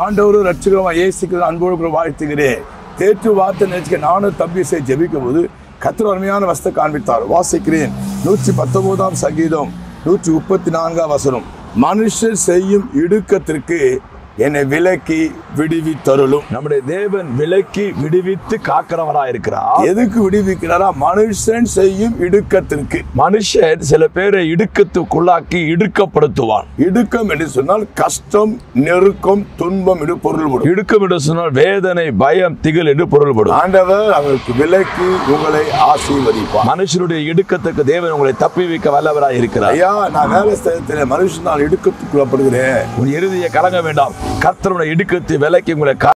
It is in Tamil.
ஆண்டவரும் ரட்சகரமா இயேசுக்கு அன்போடு கூட வாழ்த்துகிறேன் தேற்று வார்த்தை நினைச்சுக்க நானும் தம்பிசை ஜெபிக்கும் போது கத்திர அருமையான வசத்தை காண்பித்தார் வாசிக்கிறேன் நூற்றி பத்தொன்பதாம் சங்கீதம் நூற்றி முப்பத்தி நான்காம் வசனம் மனுஷர் செய்யும் இடுக்கத்திற்கு என்னை விலக்கி விடுவித்தருளும் நம்முடைய தேவன் விலக்கி விடுவித்து காக்கிறவரா இருக்கிறார் எதுக்கு விடுவிக்கிறாரா மனுஷன் செய்யும் இடுக்கத்திற்கு மனுஷன் சில பேரை இடுக்கத்துக்குள்ளாக்கி இடுக்கப்படுத்துவான் இடுக்கம் என்று சொன்னால் கஷ்டம் நெருக்கம் துன்பம் என்று பொருள்படும் இடுக்கம் என்று சொன்னால் வேதனை பயம் திகில் என்று பொருள்படும் ஆண்டவர் அவருக்கு விலக்கி உங்களை ஆசீர்வதிப்பார் மனுஷனுடைய இடுக்கத்துக்கு தேவன் உங்களை தப்பி வைக்க வல்லவராய் இருக்கிறார் ஐயா நான் வேலை ஸ்தலத்தில் மனுஷனால் இடுக்கத்துக்குள்ளப்படுகிறேன் உன் இறுதியை கலங்க வேண்டாம் கர்த்தருடைய இடுக்கத்தை விலக்கி உங்களை